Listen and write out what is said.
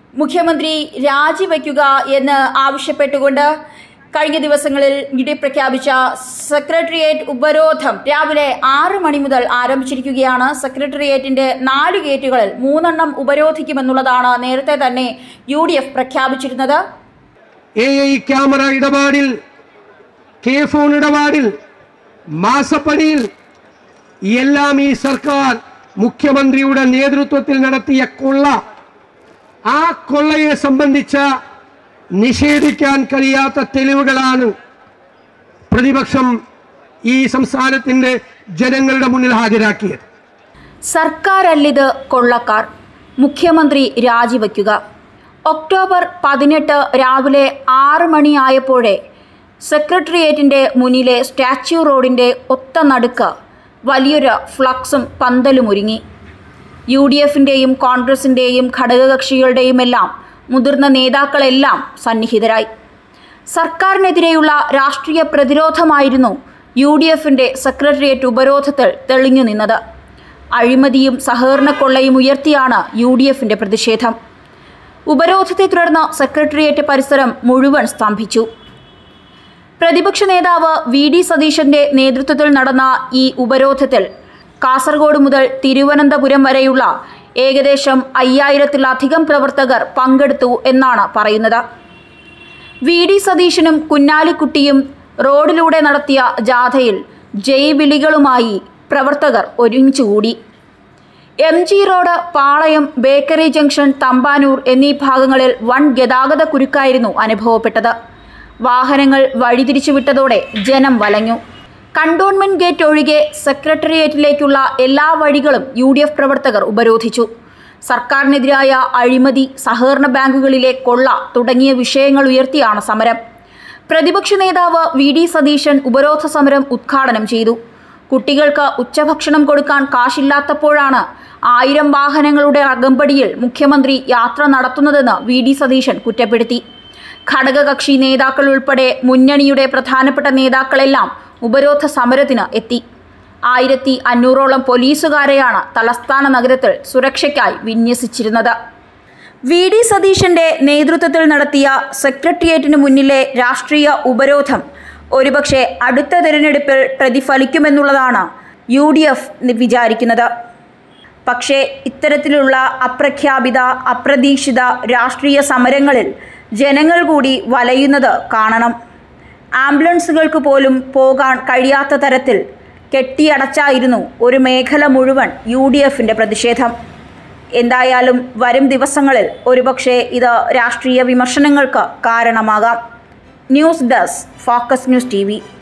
മുഖ്യമന്ത്രി രാജിവെക്കുക എന്ന് ആവശ്യപ്പെട്ടുകൊണ്ട് കഴിഞ്ഞ ദിവസങ്ങളിൽ ഇടി പ്രഖ്യാപിച്ച സെക്രട്ടേറിയറ്റ് ഉപരോധം രാവിലെ ആറ് മണി മുതൽ ആരംഭിച്ചിരിക്കുകയാണ് സെക്രട്ടേറിയറ്റിന്റെ നാല് ഗേറ്റുകളിൽ മൂന്നെണ്ണം ഉപരോധിക്കുമെന്നുള്ളതാണ് നേരത്തെ തന്നെ യു ഡി എഫ് പ്രഖ്യാപിച്ചിരുന്നത് എ ഐ ക്യാമറ ഇടപാടിൽ കെ ഫോൺ ഇടപാടിൽ മാസപ്പടിയിൽ എല്ലാം ഈ സർക്കാർ മുഖ്യമന്ത്രിയുടെ നേതൃത്വത്തിൽ നടത്തിയ കൊള്ള ആ കൊള്ളയെ സംബന്ധിച്ച നിഷേധിക്കാൻ കഴിയാത്ത തെളിവുകളാണ് പ്രതിപക്ഷം ഈ സംസ്ഥാനത്തിന്റെ ജനങ്ങളുടെ മുന്നിൽ ഹാജരാക്കിയത് സർക്കാരല്ലിത് കൊള്ളക്കാർ മുഖ്യമന്ത്രി രാജിവെക്കുക ഒക്ടോബർ പതിനെട്ട് രാവിലെ ആറ് മണിയായപ്പോഴേ സെക്രട്ടേറിയറ്റിന്റെ മുന്നിലെ സ്റ്റാച്യു റോഡിന്റെ ഒത്ത നടുക്ക് വലിയൊരു ഫ്ലക്സും പന്തലും ഒരുങ്ങി യു ഡി എഫിൻ്റെയും കോൺഗ്രസിൻ്റെയും ഘടകകക്ഷികളുടെയുമെല്ലാം മുതിർന്ന നേതാക്കളെല്ലാം സന്നിഹിതരായി സർക്കാരിനെതിരെയുള്ള രാഷ്ട്രീയ പ്രതിരോധമായിരുന്നു യു ഡി എഫിൻ്റെ സെക്രട്ടേറിയറ്റ് ഉപരോധത്തിൽ തെളിഞ്ഞു നിന്നത് അഴിമതിയും സഹകരണക്കൊള്ളയും ഉയർത്തിയാണ് യു ഡി എഫിൻ്റെ പ്രതിഷേധം ഉപരോധത്തെ തുടർന്ന് സെക്രട്ടേറിയറ്റ് പരിസരം മുഴുവൻ സ്തംഭിച്ചു പ്രതിപക്ഷ നേതാവ് വി ഡി സതീശന്റെ നേതൃത്വത്തിൽ നടന്ന ഈ ഉപരോധത്തിൽ കാസർഗോഡ് മുതൽ തിരുവനന്തപുരം വരെയുള്ള ഏകദേശം അയ്യായിരത്തിലധികം പ്രവർത്തകർ പങ്കെടുത്തു എന്നാണ് പറയുന്നത് വി ഡി സതീശനും കുഞ്ഞാലിക്കുട്ടിയും റോഡിലൂടെ നടത്തിയ ജാഥയിൽ ജയ് വിളികളുമായി പ്രവർത്തകർ ഒരുമിച്ചുകൂടി M G road Palayam bakery junction Thampanoor എന്നീ ഭാഗങ്ങളിൽ വൻ ഗതാഗത കുരുക്കായിരുന്നു അനുഭവപ്പെട്ടത് വാഹനങ്ങൾ വഴിതിരിച്ചുവിട്ടതോടെ ജനം വലഞ്ഞു കണ്ടോൺമെന്റ് ഗേറ്റ് ഒഴികെ സെക്രട്ടേറിയറ്റിലേക്കുള്ള എല്ലാ വഴികളും യു ഡി എഫ് പ്രവർത്തകർ ഉപരോധിച്ചു സർക്കാരിനെതിരായ അഴിമതി സഹകരണ ബാങ്കുകളിലെ കൊള്ള തുടങ്ങിയ വിഷയങ്ങൾ ഉയർത്തിയാണ് സമരം പ്രതിപക്ഷ നേതാവ് വി ഡി സതീശൻ ഉപരോധ സമരം ഉദ്ഘാടനം ചെയ്തു കുട്ടികൾക്ക് ഉച്ചഭക്ഷണം കൊടുക്കാൻ കാശില്ലാത്തപ്പോഴാണ് ആയിരം വാഹനങ്ങളുടെ അകമ്പടിയിൽ മുഖ്യമന്ത്രി യാത്ര നടത്തുന്നതെന്ന് വി ഡി സതീശൻ കുറ്റപ്പെടുത്തി ഘടകകക്ഷി നേതാക്കൾ ഉൾപ്പെടെ മുന്നണിയുടെ പ്രധാനപ്പെട്ട നേതാക്കളെല്ലാം ഉപരോധ സമരത്തിന് എത്തി ആയിരത്തി അഞ്ഞൂറോളം പോലീസുകാരെയാണ് തലസ്ഥാന നഗരത്തിൽ സുരക്ഷയ്ക്കായി വിന്യസിച്ചിരുന്നത് വി ഡി സതീശന്റെ നേതൃത്വത്തിൽ നടത്തിയ സെക്രട്ടേറിയറ്റിന് മുന്നിലെ രാഷ്ട്രീയ ഉപരോധം ഒരുപക്ഷെ അടുത്ത തിരഞ്ഞെടുപ്പിൽ പ്രതിഫലിക്കുമെന്നുള്ളതാണ് യു ഡി എഫ് വിചാരിക്കുന്നത് പക്ഷേ ഇത്തരത്തിലുള്ള അപ്രഖ്യാപിത അപ്രതീക്ഷിത രാഷ്ട്രീയ സമരങ്ങളിൽ ജനങ്ങൾ കൂടി വലയുന്നത് കാണണം ആംബുലൻസുകൾക്ക് പോലും പോകാൻ കഴിയാത്ത തരത്തിൽ കെട്ടിയടച്ചായിരുന്നു ഒരു മേഖല മുഴുവൻ യു ഡി എഫിൻ്റെ പ്രതിഷേധം എന്തായാലും വരും ദിവസങ്ങളിൽ ഒരുപക്ഷെ ഇത് രാഷ്ട്രീയ വിമർശനങ്ങൾക്ക് കാരണമാകാം news desk focus news T